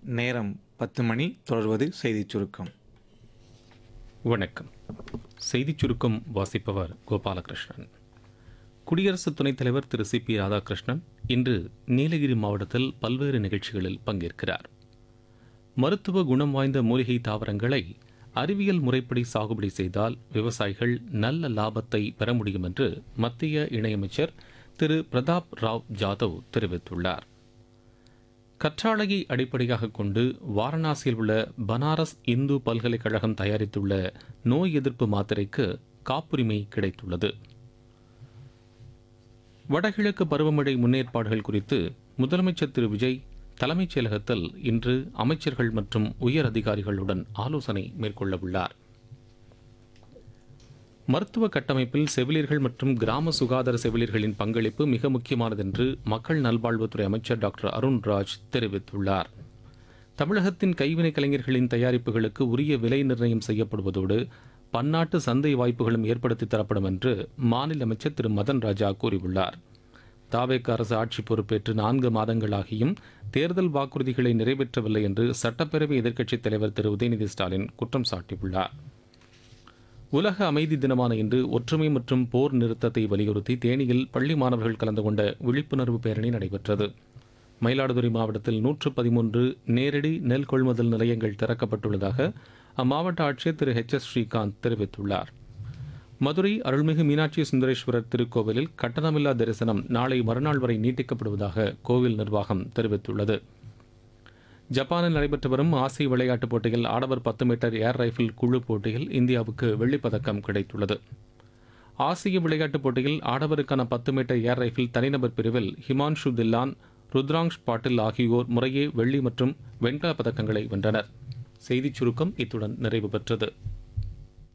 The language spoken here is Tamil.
நேரம் பத்து மணி தொடர்வது செய்திச் சுருக்கம் வணக்கம் செய்திச் சுருக்கம் வாசிப்பவர் கோபாலகிருஷ்ணன் குடியரசு துணைத் தலைவர் திரு சி பி ராதாகிருஷ்ணன் இன்று நீலகிரி மாவட்டத்தில் பல்வேறு நிகழ்ச்சிகளில் பங்கேற்கிறார் மருத்துவ குணம் வாய்ந்த மூலிகை தாவரங்களை அறிவியல் முறைப்படி சாகுபடி செய்தால் விவசாயிகள் நல்ல லாபத்தை பெற முடியும் என்று மத்திய இணையமைச்சர் திரு பிரதாப் ராவ் ஜாதவ் தெரிவித்துள்ளார் கற்றாழையை அடிப்படையாக கொண்டு வாரணாசியில் உள்ள பனாரஸ் இந்து பல்கலைக்கழகம் தயாரித்துள்ள நோய் எதிர்ப்பு மாத்திரைக்கு காப்புரிமை கிடைத்துள்ளது வடகிழக்கு பருவமழை முன்னேற்பாடுகள் குறித்து முதலமைச்சர் திரு விஜய் தலைமைச் செயலகத்தில் இன்று அமைச்சர்கள் மற்றும் உயர் அதிகாரிகளுடன் ஆலோசனை மேற்கொள்ளவுள்ளார் மருத்துவ கட்டமைப்பில் செவிலியர்கள் மற்றும் கிராம சுகாதார செவிலியர்களின் பங்களிப்பு மிக முக்கியமானது என்று மக்கள் நல்வாழ்வுத்துறை அமைச்சர் டாக்டர் அருண்ராஜ் தெரிவித்துள்ளார் தமிழகத்தின் கைவினை கலைஞர்களின் தயாரிப்புகளுக்கு உரிய விலை நிர்ணயம் செய்யப்படுவதோடு பன்னாட்டு சந்தை வாய்ப்புகளும் ஏற்படுத்தி தரப்படும் என்று மாநில அமைச்சர் திரு மதன் ராஜா கூறியுள்ளார் தாவேக்க அரசு ஆட்சி பொறுப்பேற்று நான்கு மாதங்களாகியும் தேர்தல் வாக்குறுதிகளை நிறைவேற்றவில்லை என்று சட்டப்பேரவை எதிர்க்கட்சித் தலைவர் திரு உதயநிதி ஸ்டாலின் குற்றம் சாட்டியுள்ளார் உலக அமைதி தினமான இன்று ஒற்றுமை மற்றும் போர் நிறுத்தத்தை வலியுறுத்தி தேனியில் பள்ளி மாணவர்கள் கலந்து கொண்ட விழிப்புணர்வு பேரணி நடைபெற்றது மயிலாடுதுறை மாவட்டத்தில் நூற்று பதிமூன்று நேரடி நெல் கொள்முதல் நிலையங்கள் திறக்கப்பட்டுள்ளதாக அம்மாவட்ட ஆட்சியர் திரு ஹெச் எஸ் ஸ்ரீகாந்த் தெரிவித்துள்ளார் மதுரை அருள்மிகு மீனாட்சி சுந்தரேஸ்வரர் திருக்கோவிலில் கட்டணமில்லா தரிசனம் நாளை மறுநாள் வரை நீட்டிக்கப்படுவதாக கோவில் நிர்வாகம் தெரிவித்துள்ளது ஜப்பானில் நடைபெற்று வரும் ஆசிய விளையாட்டுப் போட்டியில் ஆடவர் பத்து மீட்டர் ஏர் ரைஃபிள் குழு போட்டியில் இந்தியாவுக்கு வெள்ளிப் பதக்கம் கிடைத்துள்ளது ஆசிய விளையாட்டுப் போட்டியில் ஆடவருக்கான பத்து மீட்டர் ஏர் ரைஃபிள் தனிநபர் பிரிவில் ஹிமான்ஷு தில்லான் ருத்ராங்ஷ் பாட்டில் ஆகியோர் முறையே வெள்ளி மற்றும் வெண்கலப் பதக்கங்களை வென்றனர் செய்திச் சுருக்கம் இத்துடன் நிறைவு பெற்றது